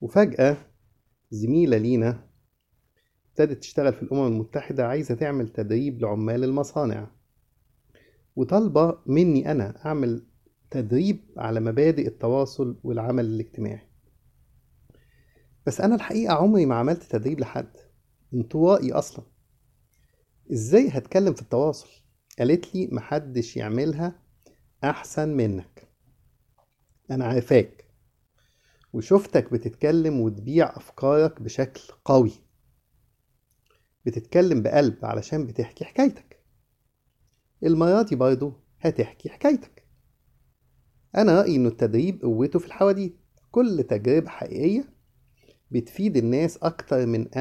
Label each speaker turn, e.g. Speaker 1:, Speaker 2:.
Speaker 1: وفجأة زميلة لينا ابتدت تشتغل في الأمم المتحدة عايزة تعمل تدريب لعمال المصانع وطالبة مني أنا أعمل تدريب على مبادئ التواصل والعمل الاجتماعي بس أنا الحقيقة عمري ما عملت تدريب لحد انطوائي أصلا إزاي هتكلم في التواصل قالت لي محدش يعملها أحسن منك أنا عارفاك وشفتك بتتكلم وتبيع أفكارك بشكل قوي بتتكلم بقلب علشان بتحكي حكايتك المرة دي برضه هتحكي حكايتك أنا رأيي إنه التدريب قوته في الحواديت كل تجربة حقيقية بتفيد الناس أكتر من